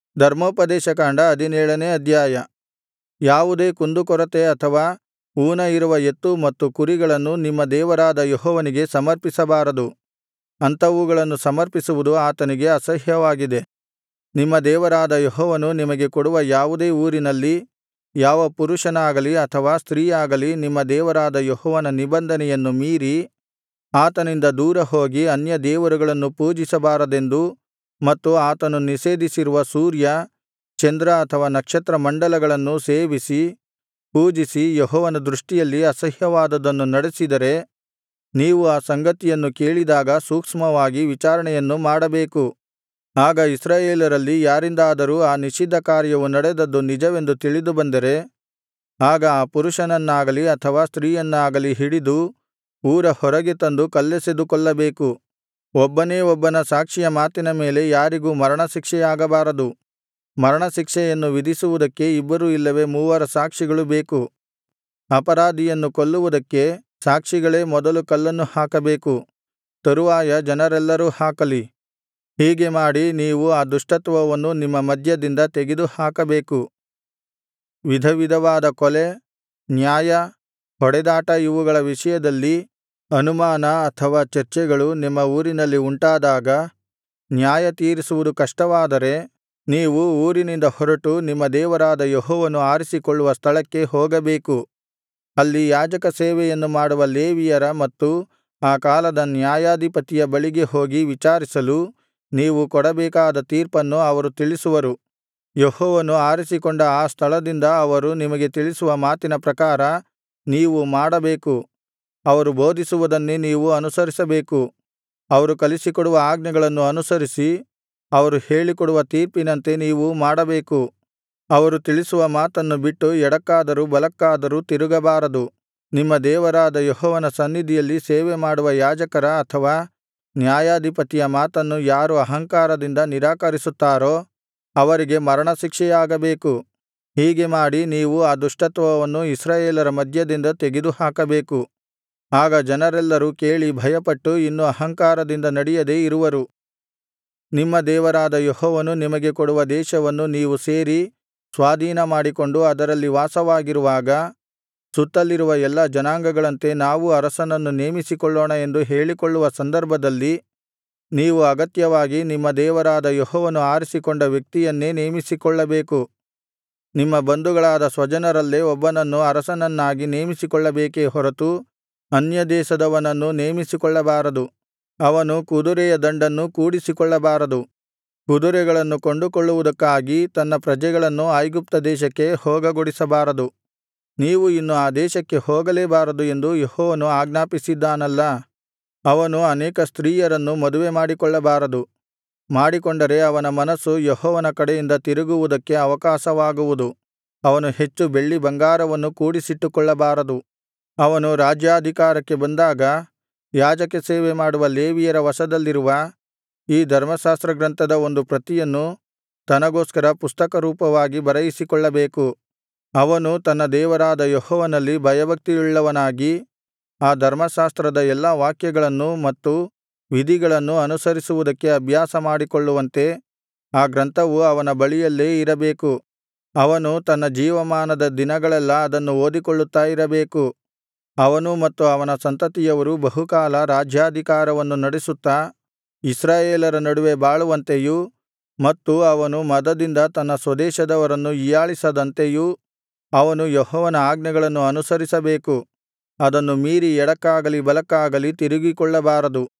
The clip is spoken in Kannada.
ಧರ್ಮೋಪದೇಶಕಾಂಡ ಹದಿನೇಳನೇ ಅಧ್ಯಾಯ ಯಾವುದೇ ಕುಂದುಕೊರತೆ ಅಥವಾ ಊನ ಇರುವ ಎತ್ತು ಮತ್ತು ಕುರಿಗಳನ್ನು ನಿಮ್ಮ ದೇವರಾದ ಯೆಹೋವನಿಗೆ ಸಮರ್ಪಿಸಬಾರದು ಅಂಥವುಗಳನ್ನು ಸಮರ್ಪಿಸುವುದು ಆತನಿಗೆ ಅಸಹ್ಯವಾಗಿದೆ ನಿಮ್ಮ ದೇವರಾದ ಯೆಹೋವನು ನಿಮಗೆ ಕೊಡುವ ಯಾವುದೇ ಊರಿನಲ್ಲಿ ಯಾವ ಪುರುಷನಾಗಲಿ ಅಥವಾ ಸ್ತ್ರೀಯಾಗಲಿ ನಿಮ್ಮ ದೇವರಾದ ಯೆಹೋವನ ನಿಬಂಧನೆಯನ್ನು ಮೀರಿ ಆತನಿಂದ ದೂರ ಹೋಗಿ ಅನ್ಯದೇವರುಗಳನ್ನು ಪೂಜಿಸಬಾರದೆಂದೂ ಮತ್ತು ಆತನು ನಿಷೇಧಿಸಿರುವ ಸೂರ್ಯ ಚಂದ್ರ ಅಥವಾ ನಕ್ಷತ್ರಮಂಡಲಗಳನ್ನು ಸೇವಿಸಿ ಪೂಜಿಸಿ ಯೆಹೋವನ ದೃಷ್ಟಿಯಲ್ಲಿ ಅಸಹ್ಯವಾದದ್ದನ್ನು ನಡೆಸಿದರೆ ನೀವು ಆ ಸಂಗತಿಯನ್ನು ಕೇಳಿದಾಗ ಸೂಕ್ಷ್ಮವಾಗಿ ವಿಚಾರಣೆಯನ್ನು ಮಾಡಬೇಕು ಆಗ ಇಸ್ರಾಯೇಲರಲ್ಲಿ ಯಾರಿಂದಾದರೂ ಆ ನಿಷಿದ್ಧ ಕಾರ್ಯವು ನಡೆದದ್ದು ನಿಜವೆಂದು ತಿಳಿದುಬಂದರೆ ಆಗ ಆ ಪುರುಷನನ್ನಾಗಲಿ ಅಥವಾ ಸ್ತ್ರೀಯನ್ನಾಗಲಿ ಹಿಡಿದು ಊರ ಹೊರಗೆ ತಂದು ಕಲ್ಲೆಸೆದು ಕೊಲ್ಲಬೇಕು ಒಬ್ಬನೇ ಒಬ್ಬನ ಸಾಕ್ಷಿಯ ಮಾತಿನ ಮೇಲೆ ಯಾರಿಗೂ ಮರಣಶಿಕ್ಷೆಯಾಗಬಾರದು ಮರಣಶಿಕ್ಷೆಯನ್ನು ವಿಧಿಸುವುದಕ್ಕೆ ಇಬ್ಬರು ಇಲ್ಲವೇ ಮೂವರ ಸಾಕ್ಷಿಗಳು ಬೇಕು ಅಪರಾಧಿಯನ್ನು ಕೊಲ್ಲುವುದಕ್ಕೆ ಸಾಕ್ಷಿಗಳೇ ಮೊದಲು ಕಲ್ಲನ್ನು ಹಾಕಬೇಕು ತರುವಾಯ ಜನರೆಲ್ಲರೂ ಹಾಕಲಿ ಹೀಗೆ ಮಾಡಿ ನೀವು ಆ ದುಷ್ಟತ್ವವನ್ನು ನಿಮ್ಮ ಮಧ್ಯದಿಂದ ತೆಗೆದುಹಾಕಬೇಕು ವಿಧವಿಧವಾದ ಕೊಲೆ ನ್ಯಾಯ ಹೊಡೆದಾಟ ಇವುಗಳ ವಿಷಯದಲ್ಲಿ ಅನುಮಾನ ಅಥವಾ ಚರ್ಚೆಗಳು ನಿಮ್ಮ ಊರಿನಲ್ಲಿ ಉಂಟಾದಾಗ ನ್ಯಾಯತೀರಿಸುವುದು ಕಷ್ಟವಾದರೆ ನೀವು ಊರಿನಿಂದ ಹೊರಟು ನಿಮ್ಮ ದೇವರಾದ ಯೆಹೋವನು ಆರಿಸಿಕೊಳ್ಳುವ ಸ್ಥಳಕ್ಕೆ ಹೋಗಬೇಕು ಅಲ್ಲಿ ಯಾಜಕ ಸೇವೆಯನ್ನು ಮಾಡುವ ಲೇವಿಯರ ಮತ್ತು ಆ ಕಾಲದ ನ್ಯಾಯಾಧಿಪತಿಯ ಬಳಿಗೆ ಹೋಗಿ ವಿಚಾರಿಸಲು ನೀವು ಕೊಡಬೇಕಾದ ತೀರ್ಪನ್ನು ಅವರು ತಿಳಿಸುವರು ಯೆಹೋವನು ಆರಿಸಿಕೊಂಡ ಆ ಸ್ಥಳದಿಂದ ಅವರು ನಿಮಗೆ ತಿಳಿಸುವ ಮಾತಿನ ಪ್ರಕಾರ ನೀವು ಮಾಡಬೇಕು ಅವರು ಬೋಧಿಸುವುದನ್ನೇ ನೀವು ಅನುಸರಿಸಬೇಕು ಅವರು ಕಲಿಸಿಕೊಡುವ ಆಜ್ಞೆಗಳನ್ನು ಅನುಸರಿಸಿ ಅವರು ಹೇಳಿಕೊಡುವ ತೀರ್ಪಿನಂತೆ ನೀವು ಮಾಡಬೇಕು ಅವರು ತಿಳಿಸುವ ಮಾತನ್ನು ಬಿಟ್ಟು ಎಡಕ್ಕಾದರೂ ಬಲಕ್ಕಾದರೂ ತಿರುಗಬಾರದು ನಿಮ್ಮ ದೇವರಾದ ಯೆಹೋವನ ಸನ್ನಿಧಿಯಲ್ಲಿ ಸೇವೆಮಾಡುವ ಯಾಜಕರ ಅಥವಾ ನ್ಯಾಯಾಧಿಪತಿಯ ಮಾತನ್ನು ಯಾರು ಅಹಂಕಾರದಿಂದ ನಿರಾಕರಿಸುತ್ತಾರೋ ಅವರಿಗೆ ಮರಣಶಿಕ್ಷೆಯಾಗಬೇಕು ಹೀಗೆ ಮಾಡಿ ನೀವು ಆ ದುಷ್ಟತ್ವವನ್ನು ಇಸ್ರಾಯೇಲರ ಮಧ್ಯದಿಂದ ತೆಗೆದುಹಾಕಬೇಕು ಆಗ ಜನರೆಲ್ಲರೂ ಕೇಳಿ ಭಯಪಟ್ಟು ಇನ್ನು ಅಹಂಕಾರದಿಂದ ನಡೆಯದೆ ಇರುವರು ನಿಮ್ಮ ದೇವರಾದ ಯೆಹೋವನು ನಿಮಗೆ ಕೊಡುವ ದೇಶವನ್ನು ನೀವು ಸೇರಿ ಸ್ವಾಧೀನಮಾಡಿಕೊಂಡು ಅದರಲ್ಲಿ ವಾಸವಾಗಿರುವಾಗ ಸುತ್ತಲಿರುವ ಎಲ್ಲಾ ಜನಾಂಗಗಳಂತೆ ನಾವು ಅರಸನನ್ನು ನೇಮಿಸಿಕೊಳ್ಳೋಣ ಎಂದು ಹೇಳಿಕೊಳ್ಳುವ ಸಂದರ್ಭದಲ್ಲಿ ನೀವು ಅಗತ್ಯವಾಗಿ ನಿಮ್ಮ ದೇವರಾದ ಯೆಹೋವನು ಆರಿಸಿಕೊಂಡ ವ್ಯಕ್ತಿಯನ್ನೇ ನೇಮಿಸಿಕೊಳ್ಳಬೇಕು ನಿಮ್ಮ ಬಂಧುಗಳಾದ ಸ್ವಜನರಲ್ಲೇ ಒಬ್ಬನನ್ನು ಅರಸನನ್ನಾಗಿ ನೇಮಿಸಿಕೊಳ್ಳಬೇಕೇ ಹೊರತು ಅನ್ಯದೇಶದವನನ್ನು ನೇಮಿಸಿಕೊಳ್ಳಬಾರದು ಅವನು ಕುದುರೆಯ ದಂಡನ್ನು ಕೂಡಿಸಿಕೊಳ್ಳಬಾರದು ಕುದುರೆಗಳನ್ನು ಕೊಂಡುಕೊಳ್ಳುವುದಕ್ಕಾಗಿ ತನ್ನ ಪ್ರಜೆಗಳನ್ನು ಐಗುಪ್ತ ದೇಶಕ್ಕೆ ಹೋಗಗೊಡಿಸಬಾರದು ನೀವು ಇನ್ನು ಆ ದೇಶಕ್ಕೆ ಹೋಗಲೇಬಾರದು ಎಂದು ಯೆಹೋವನು ಆಜ್ಞಾಪಿಸಿದ್ದಾನಲ್ಲಾ ಅವನು ಅನೇಕ ಸ್ತ್ರೀಯರನ್ನು ಮದುವೆ ಮಾಡಿಕೊಳ್ಳಬಾರದು ಮಾಡಿಕೊಂಡರೆ ಅವನ ಮನಸ್ಸು ಯೆಹೋವನ ಕಡೆಯಿಂದ ತಿರುಗುವುದಕ್ಕೆ ಅವಕಾಶವಾಗುವುದು ಅವನು ಹೆಚ್ಚು ಬೆಳ್ಳಿ ಬಂಗಾರವನ್ನು ಕೂಡಿಸಿಟ್ಟುಕೊಳ್ಳಬಾರದು ಅವನು ರಾಜ್ಯಾಧಿಕಾರಕ್ಕೆ ಬಂದಾಗ ಯಾಜಕ ಸೇವೆ ಮಾಡುವ ಲೇವಿಯರ ವಶದಲ್ಲಿರುವ ಈ ಧರ್ಮಶಾಸ್ತ್ರಗ್ರಂಥದ ಒಂದು ಪ್ರತಿಯನ್ನು ತನಗೋಸ್ಕರ ಪುಸ್ತಕರೂಪವಾಗಿ ಬರೆಯಿಸಿಕೊಳ್ಳಬೇಕು ಅವನು ತನ್ನ ದೇವರಾದ ಯೆಹೋವನಲ್ಲಿ ಭಯಭಕ್ತಿಯುಳ್ಳವನಾಗಿ ಆ ಧರ್ಮಶಾಸ್ತ್ರದ ಎಲ್ಲಾ ವಾಕ್ಯಗಳನ್ನೂ ಮತ್ತು ವಿಧಿಗಳನ್ನು ಅನುಸರಿಸುವುದಕ್ಕೆ ಅಭ್ಯಾಸ ಮಾಡಿಕೊಳ್ಳುವಂತೆ ಆ ಗ್ರಂಥವು ಅವನ ಬಳಿಯಲ್ಲೇ ಇರಬೇಕು ಅವನು ತನ್ನ ಜೀವಮಾನದ ದಿನಗಳೆಲ್ಲಾ ಅದನ್ನು ಓದಿಕೊಳ್ಳುತ್ತಾ ಇರಬೇಕು ಅವನೂ ಮತ್ತು ಅವನ ಸಂತತಿಯವರೂ ಬಹುಕಾಲ ರಾಜ್ಯಾಧಿಕಾರವನ್ನು ನಡೆಸುತ್ತಾ ಇಸ್ರಾಯೇಲರ ನಡುವೆ ಬಾಳುವಂತೆಯೂ ಮತ್ತು ಅವನು ಮದದಿಂದ ತನ್ನ ಸ್ವದೇಶದವರನ್ನು ಹೀಯಾಳಿಸದಂತೆಯೂ ಅವನು ಯೆಹೋವನ ಆಜ್ಞೆಗಳನ್ನು ಅನುಸರಿಸಬೇಕು ಅದನ್ನು ಮೀರಿ ಎಡಕ್ಕಾಗಲಿ ಬಲಕ್ಕಾಗಲಿ ತಿರುಗಿಕೊಳ್ಳಬಾರದು